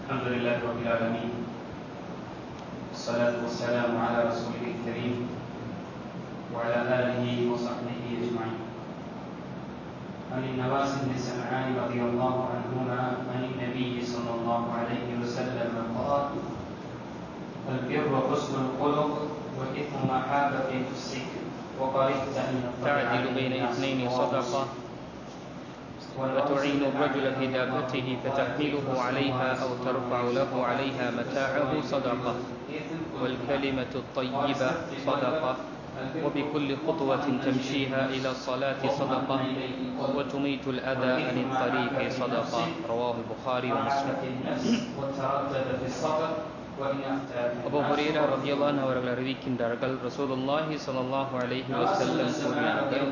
الحمد لله رب العالمين والصلاة والسلام على رسوله الكريم وعلى آله وصحبه أجمعين عن النواس بن سمعان رضي الله عنهما عن النبي صلى الله عليه وسلم قال البر حسن الخلق والإثم ما حاك في نفسك وقربت أن تعدل بين اثنين صدقة وتعين الرجل في دابته فتحمله عليها أو ترفع له عليها متاعه صدقة والكلمة الطيبة صدقة وبكل خطوة تمشيها إلى الصلاة صدقة وتميت الأذى عن الطريق صدقة رواه البخاري ومسلم وتردد في الصبر وإن أفتى அபு ஹுரேரா ரதியல்லான் அவர்கள் அறிவிக்கின்றார்கள் ரசூலுல்லாஹி ஸல்லல்லாஹு அலைஹி வஸல்லம் கூறினார்கள்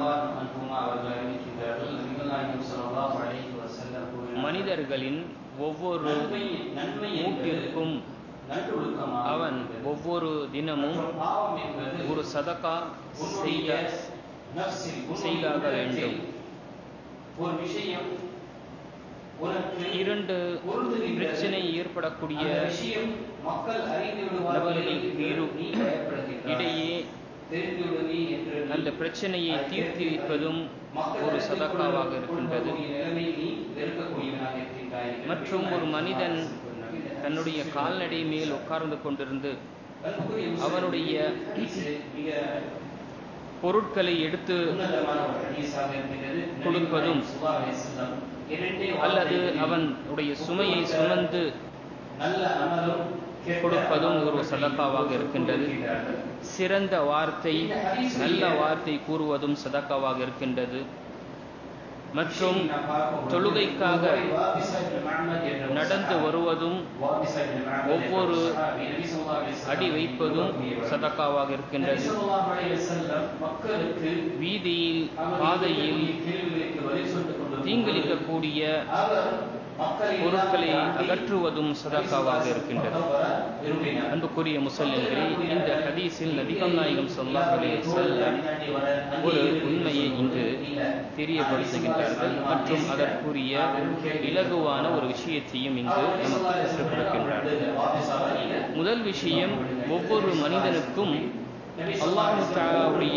மனிதர்களின் ஒவ்வொரு மூட்டிற்கும் அவன் ஒவ்வொரு தினமும் ஒரு சதகா செய்ய செய்தாக வேண்டும் ஒரு விஷயம் உனக்கு இரண்டு பிரச்சனை ஏற்படக்கூடிய விஷயம் மக்கள் அறிந்து விடுவார்கள் நபர்களுக்கு இரு நீ பயப்படுகின்றாய். இடையே தெரிந்து விடுவி என்று நீ அந்த பிரச்சனையை தீர்த்து வைப்பதும் மக்கள் ஒரு அறிந்து சதக்காவாக கொள்ள- இருக்கின்றது கொள்ளக்கூடிய நிலைமையில் நீ வெறுக்கக்கூடியவனாக இருக்கின்றாய் என்று மற்றும் ஒரு மனிதன் தன்னுடைய கால்நடை மேல் உட்கார்ந்து கொண்டிருந்து அன்புக்குரிய முஸ்லிம் அவனுடைய இது மிக பொருட்களை எடுத்து உன்னதமான ஒரு ஹதீஸாக இருக்கின்றது. கொடுப்பதும் ஸல்லல்லாஹு அலைஹி வஸல்லம் இரண்டே அல்லது வார்த்தைகளில் அவனுடைய சுமையை சுமந்து நல்ல அமலும் கெட்ட கொடுப்பதும் ஒரு அமலும் சதக்காவாக இருக்கின்றது கூறுகின்றார்கள். சிறந்த வார்த்தை நல்ல வார்த்தை கூறுவதும் சதக்காவாக இருக்கின்றது மற்றும் தொழுகைக்காக நடந்து வருவதும் ஒவ்வொரு அடி வைப்பதும் சதக்காவாக இருக்கின்றது மக்களுக்கு வீதியில் பாதையில் தீங்கிழிக்கக்கூடிய பொருட்களை அகற்றுவதும் சதக்காவாக இருக்கின்றது அன்புக்குரிய முசல்லிம்களே இந்த ஹதீஸில் நபிகள் நாயகம் ஸல்லல்லாஹு அலைஹி வஸல்லம் ஒரு உண்மையை இங்கு தெரியப்படுத்துகின்றார்கள் மற்றும் அதற்குரிய இலகுவான ஒரு விஷயத்தையும் இங்கு நமக்கு கற்றுக் கொடுக்கின்றார்கள் முதல் விஷயம் ஒவ்வொரு மனிதனுக்கும் அல்லாஹு தஆலாவுடைய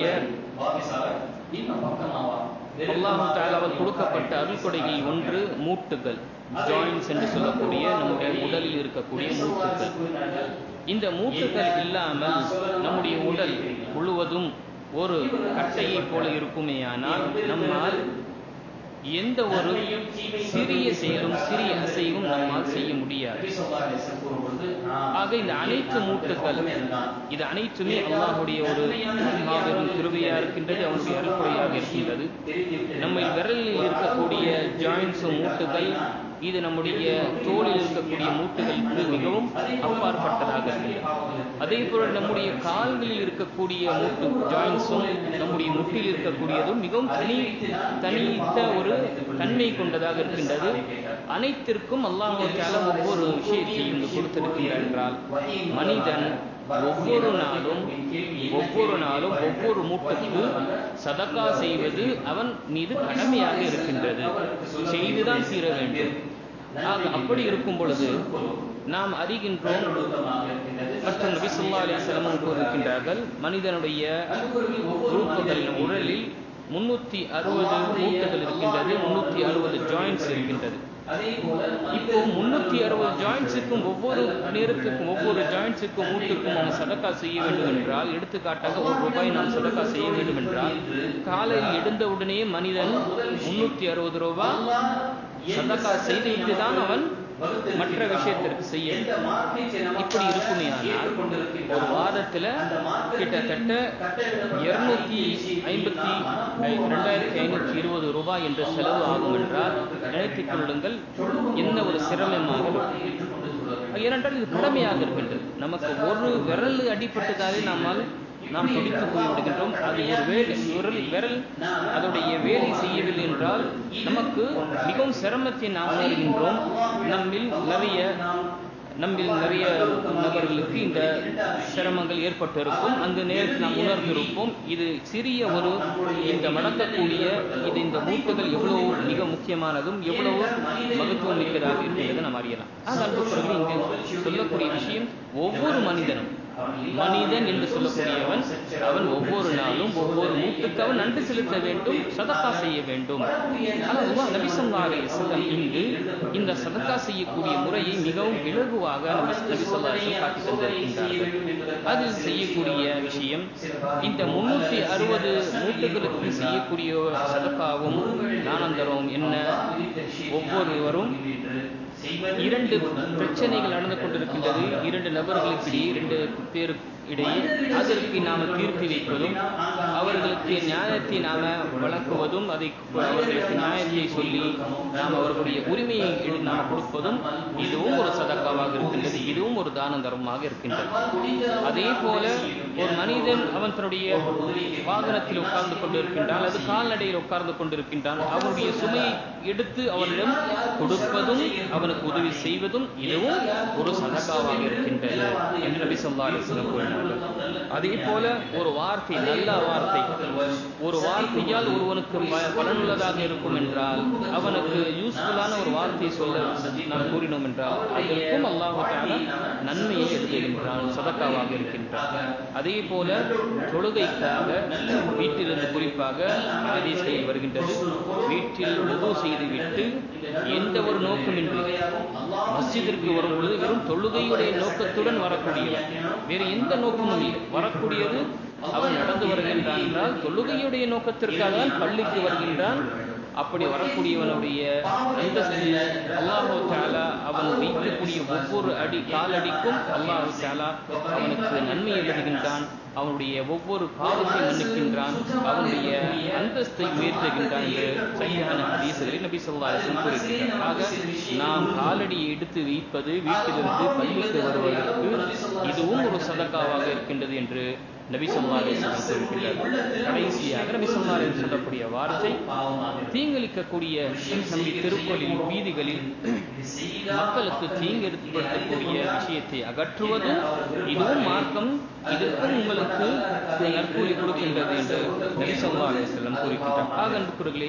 அல்லாஹு தஆலாவால் கொடுக்கப்பட்ட அருள்கொடைகள் ஒன்று மூட்டுகள் ஜாயின்ஸ் என்று சொல்லக்கூடிய நம்முடைய உடலில் இருக்கக்கூடிய மூட்டுகள் இந்த மூட்டுகள் இல்லாமல் நம்முடைய உடல் முழுவதும் ஒரு கட்டையைப் போல இருக்குமேயானால் நம்மால் எந்த ஒரு சிறிய செயலும் சிறிய அசைவும் நம்மால் செய்ய முடியாது ஆக இந்த அனைத்து மூட்டுகள் இது அனைத்துமே அல்லாஹுடைய ஒரு மாபெரும் கிருபையா இருக்கின்றது அவனுடைய அருள்குறையாக இருக்கின்றது நம்ம விரலில் இருக்கக்கூடிய ஜாயின்ஸும் மூட்டுகள் இது நம்முடைய தோளில் இருக்கக்கூடிய மூட்டுகளுக்கு மிகவும் அப்பாற்பட்டதாக இருக்கின்றது அதே போல நம்முடைய கால்களில் இருக்கக்கூடிய மூட்டு ஜாயின்ஸும் நம்முடைய முட்டில் இருக்கக்கூடியதும் மிகவும் தனி தனித்த ஒரு தன்மை கொண்டதாக இருக்கின்றது அனைத்திற்கும் அல்லாஹால ஒவ்வொரு விஷயத்தையும் இங்கு கொடுத்திருக்கின்றார் என்றால் மனிதன் ஒவ்வொரு நாளும் ஒவ்வொரு நாளும் ஒவ்வொரு மூட்டுக்கு சதக்கா செய்வது அவன் மீது கடமையாக இருக்கின்றது செய்துதான் தீர வேண்டும் ஆக அப்படி இருக்கும் பொழுது நாம் அறிகின்றோம் மற்றும் நபி சொல்லா அலிஸ்லமும் கூறுகின்றார்கள் மனிதனுடைய உறுப்புகள் உடலில் முன்னூத்தி அறுபது மூட்டுகள் இருக்கின்றது முன்னூத்தி அறுபது ஜாயின்ட்ஸ் இருக்கின்றது இப்போ முன்னூத்தி அறுபது ஜாயின்ட்ஸுக்கும் ஒவ்வொரு நேரத்துக்கும் ஒவ்வொரு ஜாயின்ட்ஸுக்கும் மூட்டுக்கும் நாம் சதக்கா செய்ய வேண்டும் என்றால் எடுத்துக்காட்டாக ஒரு ரூபாய் நாம் சதக்கா செய்ய வேண்டும் என்றால் காலையில் எழுந்தவுடனே மனிதன் முன்னூத்தி அறுபது ரூபாய் சதக்கா செய்துவிட்டு தான் அவன் மற்ற விஷயத்திற்கு செய்ய இப்படி இருக்குமே ஆனால் ஒரு வாரத்துல கிட்டத்தட்ட இருநூத்தி ஐம்பத்தி ரெண்டாயிரத்தி ஐநூத்தி இருபது ரூபாய் என்ற செலவு ஆகும் என்றால் நினைத்துக் கொள்ளுங்கள் என்ன ஒரு சிரமமாக ஏனென்றால் இது கடமையாக இருக்கின்றது நமக்கு ஒரு விரல் அடிப்பட்டதாலே நம்மால் நாம் துடித்து போய்விடுகின்றோம் அது ஒரு வேலை விரல் விரல் அதோடைய வேலை செய்யவில்லை என்றால் நமக்கு மிகவும் சிரமத்தை நாம் உணர்கின்றோம் நம்மில் நிறைய நம்மில் நிறைய நபர்களுக்கு இந்த சிரமங்கள் ஏற்பட்டிருக்கும் அந்த நேரத்தில் நாம் உணர்ந்திருப்போம் இது சிறிய ஒரு இந்த வளர்க்கக்கூடிய இது இந்த மூட்டுகள் எவ்வளவு மிக முக்கியமானதும் எவ்வளவு மகத்துவம் மிக்கதாக இருக்கிறது நாம் அறியலாம் ஆக அன்புக்குறவர்கள் இங்கு சொல்லக்கூடிய விஷயம் ஒவ்வொரு மனிதனும் மனிதன் என்று சொல்லக்கூடியவன் அவன் ஒவ்வொரு நாளும் ஒவ்வொரு மூட்டுக்கு அவன் நன்றி செலுத்த வேண்டும் சதக்கா செய்ய வேண்டும் ஆனால் அல்லாஹ் நபி ஸல்லல்லாஹு அலைஹி வஸல்லம் இங்கு இந்த சதக்கா செய்யக்கூடிய முறையை மிகவும் இலகுவாக நபி நபி ஸல்லல்லாஹு அலைஹி வஸல்லம் காட்டி தந்திருக்கின்றார்கள் அதில் செய்யக்கூடிய விஷயம் இந்த முன்னூற்றி அறுபது மூட்டுகளுக்கு செய்யக்கூடிய சதக்காவும் தானந்தரவும் என்ன ஒவ்வொருவரும் இரண்டு பிரச்சனைகள் நடந்து கொண்டிருக்கின்றது இரண்டு நபர்களுக்கு இடையே இரண்டு பேருக்கு இடையே அதற்கு நாம தீர்த்து வைப்பதும் அவர்களுக்கு நியாயத்தை நாம வழங்குவதும் அதை அவர்களுக்கு நியாயத்தை சொல்லி நாம் அவர்களுடைய உரிமையை எடு- நாம் கொடுப்பதும் இதுவும் ஒரு சதக்காவாக இருக்கின்றது இதுவும் ஒரு தான தர்மமாக இருக்கின்றது அதே போல ஒரு மனிதன் அவன் தன்னுடைய வாகனத்தில் உட்கார்ந்து கொண்டிருக்கின்றான் அல்லது கால்நடையில் உட்கார்ந்து கொண்டிருக்கின்றான் அவனுடைய சுமையை எடுத்து அவனிடம் கொடுப்பதும் அவனுக்கு உதவி செய்வதும் இதுவும் ஒரு சதக்காவாக இருக்கின்றது என்று நபி ஸல்லல்லாஹு அலைஹி வஸல்லம் கூறினார்கள் அதே போல ஒரு வார்த்தை நல்ல வார்த்தை ஒரு வார்த்தையால் ஒருவனுக்கு ப- பயனுள்ளதாக இருக்கும் என்றால் அவனுக்கு யூஸ்ஃபுல்லான ஒரு வார்த்தை சொல்ல நாம் கூறினோம் என்றால் அதற்கும் அல்லாஹ் தஆலா நன்மையை எழுதுகின்றான் சதக்காவாக இருக்கின்றான் அதே போல தொழுகைக்காக வீட்டிலிருந்து குறிப்பாக ஹதீஸ்களில் வருகின்றது வீட்டில் உது செய்துவிட்டு எந்த ஒரு நோக்கமின்றி மஸ்ஜிதிற்கு வரும் பொழுது வெறும் தொழுகையுடைய நோக்கத்துடன் வரக்கூடியவன் வேறு எந்த நோக்கமும் இல்லை வரக்கூடியது அவன் நடந்து வருகின்றான் என்றால் தொழுகையுடைய நோக்கத்திற்காக தான் பள்ளிக்கு வருகின்றான் அப்படி வரக்கூடியவனுடைய அந்தஸ்து அல்லாஹு தாலா அவன் வைக்கக்கூடிய ஒவ்வொரு அடி காலடிக்கும் அல்லாஹு தாலா அவனுக்கு நன்மை எழுதுகின்றான் அவனுடைய ஒவ்வொரு பாவத்தை மன்னிக்கின்றான் அவனுடைய அந்தஸ்தை உயர்த்துகின்றான் என்று சரியான ஹதீசுகளை நபி ஸல்லல்லாஹு அலைஹி வஸல்லம் கூறுகின்றார் ஆக நாம் காலடியை எடுத்து வைப்பது வீட்டிலிருந்து பள்ளிக்கு வருவதற்கு இதுவும் ஒரு சதக்காவாக இருக்கின்றது என்று நபி ஸல்லல்லாஹு அலைஹி வஸல்லம் கூறுகின்றார் கடைசியாக நபி ஸல்லல்லாஹு அலைஹி வஸல்லம் சொல்லக்கூடிய வார்த்தை தீங்களிக்கக்கூடிய நம்முடைய தெருக்களில் வீதிகளில் மக்களுக்கு தீங்கு ஏற்படுத்தக்கூடிய விஷயத்தை அகற்றுவது இதுவும் மார்க்கம் இதற்கும் உங்களுக்கு நற்கூலி கொடுக்கின்றது என்று நபி ஸல்லல்லாஹு அலைஹி வஸல்லம் கூறுகின்றார் ஆக அன்புக்குறர்களே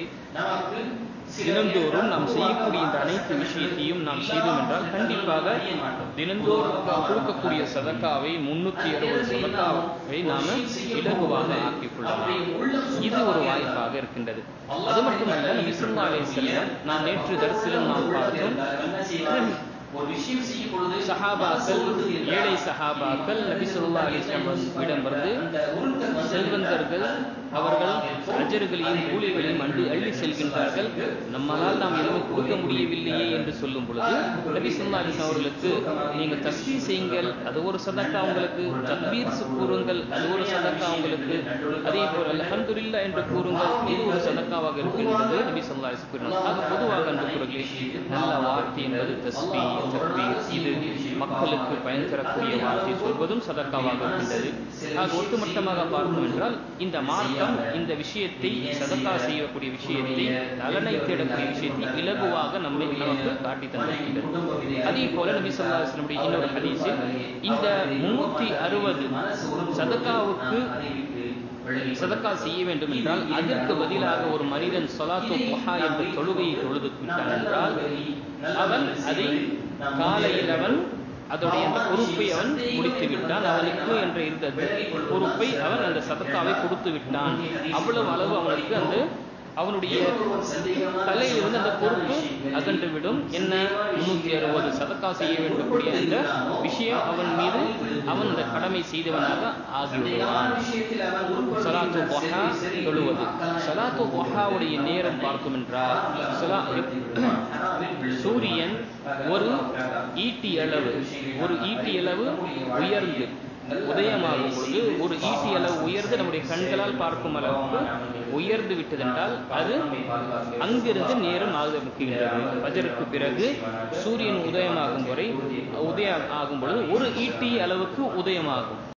தினந்தோறும் நாம் செய்யக்கூடிய இந்த அனைத்து விஷயத்தையும் நாம் செய்தோம் என்றால் கண்டிப்பாக தினந்தோறும் கொடுக்கக்கூடிய சதக்காவை முன்னூத்தி அறுபது சதக்காவை நாம இலகுவாக ஆக்கிக் கொள்ளலாம் இது ஒரு வாய்ப்பாக இருக்கின்றது அது மட்டுமல்ல நபி ஸல்லல்லாஹு அலைஹி வஸல்லம் நாம் நேற்று தரிசிலும் நாம் பார்த்தோம் ஒரு விஷயம் செய்யும் பொழுது சஹாபாக்கள் ஏழை சஹாபாக்கள் நபி ஸல்லல்லாஹு அலைஹி வஸல்லம் இடம் வந்து செல்வந்தர்கள் அவர்கள் அஜர்களையும் கூலிகளையும் அண்டு அள்ளி செல்கின்றார்கள் நம்மால் நாம் எதுவும் கொடுக்க முடியவில்லையே என்று சொல்லும் பொழுது நபி ஸல்லல்லாஹு அலைஹி வஸல்லம் அவர்களுக்கு நீங்கள் தஸ்பீஹ் செய்யுங்கள் அது ஒரு சதக்கா உங்களுக்கு தக்பீர் கூறுங்கள் அது ஒரு சதக்கா உங்களுக்கு அதே போல் அல்ஹம்துலில்லாஹ் என்று கூறுங்கள் இது ஒரு சதக்காவாக இருக்கின்றது நபி ஸல்லல்லாஹு அலைஹி வஸல்லம் கூறினார் ஆக பொதுவாக அன்புக்குறர்களே நல்ல வார்த்தை என்பது தஸ்பீ தக்பீர் இது மக்களுக்கு பயன் தரக்கூடிய வார்த்தை சொல்வதும் சதக்காவாக இருக்கின்றது ஆக ஒட்டுமொத்தமாக பார்த்தோம் என்றால் இந்த மார்க்கம் இந்த விஷயத்தை சதக்கா செய்யக்கூடிய விஷயத்தை நலனை தேடக்கூடிய விஷயத்தை இலகுவாக நம்மை நமக்கு காட்டி தந்திருக்கின்றது அதே போல நபி ஸல்லல்லாஹு அலைஹி வஸல்லம் இன்னொரு ஹதீஸில் இந்த முன்னூற்றி அறுபது சதக்காவுக்கு சதக்கா செய்ய வேண்டும் என்றால் அதற்கு பதிலாக ஒரு மனிதன் சொலாத்து முஹா என்ற தொழுகையை தொழுது விட்டான் என்றால் அவன் அதை காலையில் அவன் அதோடைய அந்த பொறுப்பை அவன் முடித்து விட்டான் அவனுக்கு என்ற இருந்த பொறுப்பை அவன் அந்த சதக்காவை கொடுத்து விட்டான் அவ்வளவு அளவு அவனுக்கு அந்த அவனுடைய தலையிலிருந்து அந்த பொறுப்பு அகன்று விடும் என்ன முன்னூத்தி அறுபது சதக்கா செய்ய வேண்டக்கூடிய அந்த விஷயம் அவன் மீது அவன் அந்த கடமை செய்தவனாக ஆகிவிடுவான் சலாத்து பொஹா தொழுவது சலாத்து பொஹாவுடைய நேரம் பார்த்தோம் என்றால் சலா சூரியன் ஒரு ஈட்டி அளவு ஒரு ஈட்டி அளவு உயர்ந்து உதயமாகும் பொழுது ஒரு ஈட்டி அளவு உயர்ந்து நம்முடைய கண்களால் பார்க்கும் அளவுக்கு உயர்ந்து விட்டதென்றால் அது அங்கிருந்து நேரம் ஆரம்பிக்கின்றது பஜருக்கு பிறகு சூரியன் உதயமாகும் வரை உதயம் ஆகும் பொழுது ஒரு ஈட்டி அளவுக்கு உதயமாகும்